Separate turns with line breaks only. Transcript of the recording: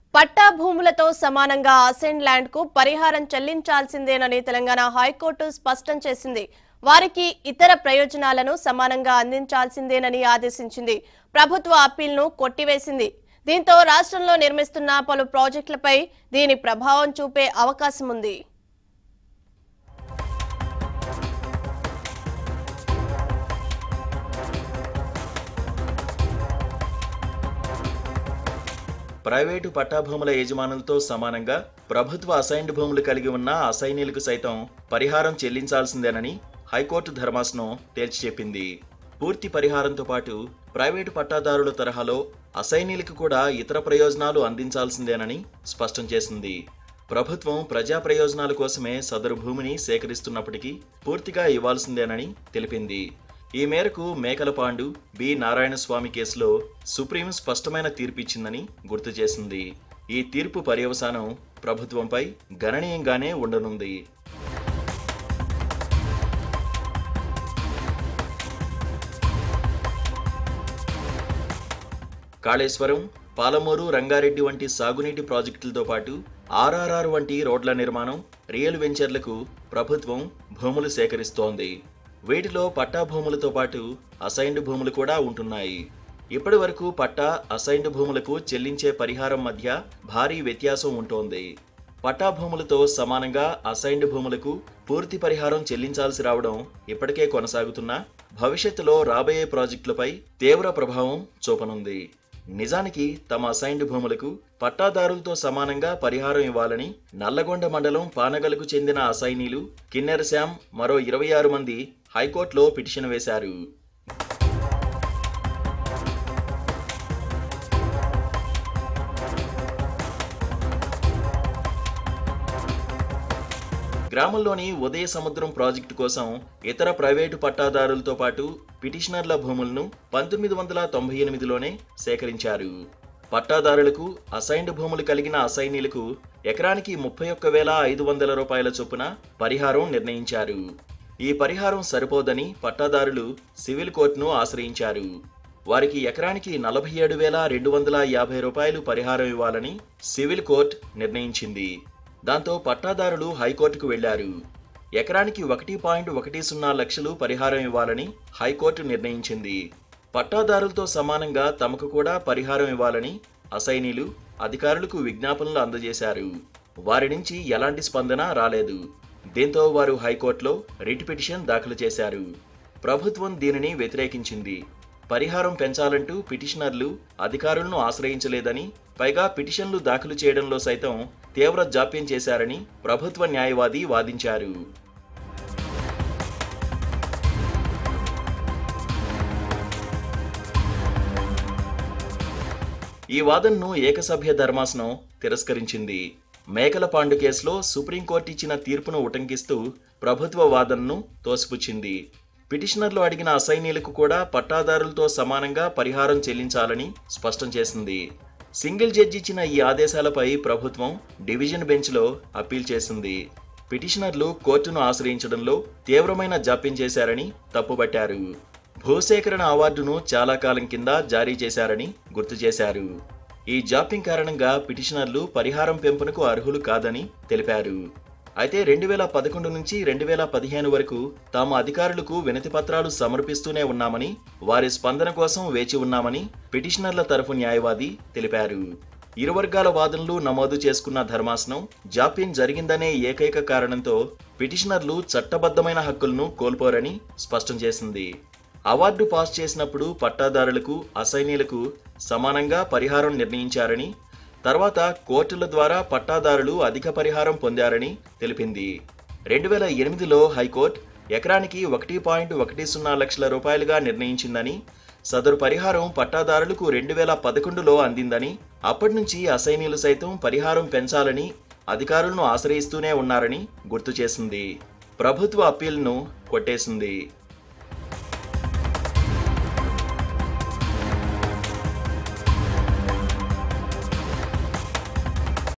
పట్టా భూములతో సమానంగా ascend land కు పరిహారం చెల్లించాల్సిందేనని తెలంగాణ హైకోర్టు స్పష్టం చేసింది వారికి ఇతర ప్రయోజనాలను సమానంగా అందించాల్సిందేనని ఆదేశించింది ప్రభుత్వ అప్పీల్ను కొట్టివేసింది దీంతో రాష్ట్రంలో నిర్మిస్తున్న పలు ప్రాజెక్టులపై దీని ప్రభావం చూపే అవకాశం ఉంది
ప్రైవేటు పట్టాభూముల యజమానులతో సమానంగా ప్రభుత్వ అసైన్డ్ భూములు కలిగి ఉన్న అసైనీలకు సైతం పరిహారం చెల్లించాల్సిందేనని హైకోర్టు ధర్మాసనం తేల్చి చెప్పింది పూర్తి పరిహారంతో పాటు ప్రైవేటు పట్టాదారుల తరహాలో అసైనీలకు కూడా ఇతర ప్రయోజనాలు అందించాల్సిందేనని స్పష్టం చేసింది ప్రభుత్వం ప్రజా ప్రయోజనాల కోసమే సదరు భూమిని సేకరిస్తున్నప్పటికీ పూర్తిగా ఇవ్వాల్సిందేనని తెలిపింది ఈ మేరకు మేకలపాండు బి నారాయణస్వామి కేసులో సుప్రీం స్పష్టమైన తీర్పిచ్చిందని గుర్తు చేసింది ఈ తీర్పు పర్యవసానం ప్రభుత్వంపై గణనీయంగానే ఉండనుంది కాళేశ్వరం పాలమూరు రంగారెడ్డి వంటి సాగునీటి ప్రాజెక్టులతో పాటు ఆర్ఆర్ఆర్ వంటి రోడ్ల నిర్మాణం రియల్ వెంచర్లకు ప్రభుత్వం భూములు సేకరిస్తోంది వీటిలో పట్టా భూములతో పాటు అసైన్డ్ భూములు కూడా ఉంటున్నాయి ఇప్పటి వరకు పట్టా అసైన్డ్ భూములకు చెల్లించే పరిహారం మధ్య భారీ వ్యత్యాసం ఉంటోంది పట్టా భూములతో సమానంగా అసైన్డ్ భూములకు పూర్తి పరిహారం చెల్లించాల్సి రావడం ఇప్పటికే కొనసాగుతున్నా భవిష్యత్తులో రాబోయే ప్రాజెక్టులపై తీవ్ర ప్రభావం చూపనుంది నిజానికి తమ అసైన్డ్ భూములకు పట్టాదారులతో సమానంగా పరిహారం ఇవ్వాలని నల్లగొండ మండలం పానగలకు చెందిన అసైనీలు కిన్నెర శ్యామ్ మరో ఇరవై ఆరు మంది హైకోర్టులో పిటిషన్ వేశారు గ్రామంలోని ఉదయ సముద్రం ప్రాజెక్టు కోసం ఇతర ప్రైవేటు పట్టాదారులతో పాటు పిటిషనర్ల భూములను పంతొమ్మిది వందల తొంభై ఎనిమిదిలోనే సేకరించారు పట్టాదారులకు అసైన్డ్ భూములు కలిగిన అసైనీలకు ఎకరానికి ముప్పై ఒక్క వేల ఐదు వందల రూపాయల చొప్పున పరిహారం నిర్ణయించారు ఈ పరిహారం సరిపోదని పట్టాదారులు సివిల్ కోర్టును ఆశ్రయించారు వారికి ఎకరానికి నలభై ఏడు వేల రెండు వందల యాభై రూపాయలు పరిహారం ఇవ్వాలని సివిల్ కోర్టు నిర్ణయించింది దాంతో పట్టాదారులు హైకోర్టుకు వెళ్లారు ఎకరానికి ఒకటి పాయింట్ ఒకటి సున్నా లక్షలు పరిహారం ఇవ్వాలని హైకోర్టు నిర్ణయించింది పట్టాదారులతో సమానంగా తమకు కూడా పరిహారం ఇవ్వాలని అసైనీలు అధికారులకు విజ్ఞాపనలు అందజేశారు వారి నుంచి ఎలాంటి స్పందన రాలేదు దీంతో వారు హైకోర్టులో రిట్ పిటిషన్ దాఖలు చేశారు ప్రభుత్వం దీనిని వ్యతిరేకించింది పరిహారం పెంచాలంటూ పిటిషనర్లు అధికారులను ఆశ్రయించలేదని పైగా పిటిషన్లు దాఖలు చేయడంలో సైతం తీవ్ర జాప్యం చేశారని ప్రభుత్వ న్యాయవాది వాదించారు ఈ వాదనను ఏకసభ్య ధర్మాసనం తిరస్కరించింది మేకల పాండు కేసులో సుప్రీంకోర్టు ఇచ్చిన తీర్పును ఉటంకిస్తూ ప్రభుత్వ వాదనను తోసిపుచ్చింది పిటిషనర్లు అడిగిన అసైనీలకు కూడా పట్టాదారులతో సమానంగా పరిహారం చెల్లించాలని స్పష్టం చేసింది సింగిల్ జడ్జి ఇచ్చిన ఈ ఆదేశాలపై ప్రభుత్వం డివిజన్ బెంచ్లో అప్పీల్ చేసింది పిటిషనర్లు కోర్టును ఆశ్రయించడంలో తీవ్రమైన జాప్యం చేశారని తప్పుబట్టారు భూసేకరణ అవార్డును చాలా కాలం కింద జారీ చేశారని గుర్తు చేశారు ఈ జాప్యం కారణంగా పిటిషనర్లు పరిహారం పెంపునకు అర్హులు కాదని తెలిపారు అయితే రెండు వేల పదకొండు నుంచి రెండు వేల పదిహేను వరకు తాము అధికారులకు వినతి పత్రాలు సమర్పిస్తూనే ఉన్నామని వారి స్పందన కోసం వేచి ఉన్నామని పిటిషనర్ల తరఫు న్యాయవాది తెలిపారు ఇరు వర్గాల వాదనలు నమోదు చేసుకున్న ధర్మాసనం జాప్యం జరిగిందనే ఏకైక కారణంతో పిటిషనర్లు చట్టబద్ధమైన హక్కులను కోల్పోరని స్పష్టం చేసింది అవార్డు పాస్ చేసినప్పుడు పట్టాదారులకు అసైనీలకు సమానంగా పరిహారం నిర్ణయించారని తర్వాత కోర్టుల ద్వారా పట్టాదారులు అధిక పరిహారం పొందారని తెలిపింది రెండు వేల ఎనిమిదిలో హైకోర్టు ఎకరానికి ఒకటి పాయింట్ ఒకటి సున్నా లక్షల రూపాయలుగా నిర్ణయించిందని సదరు పరిహారం పట్టాదారులకు రెండు వేల పదకొండులో అందిందని అప్పటి నుంచి అసైనీలు సైతం పరిహారం పెంచాలని అధికారులను ఆశ్రయిస్తూనే ఉన్నారని గుర్తు చేసింది ప్రభుత్వ అప్పీల్ను కొట్టేసింది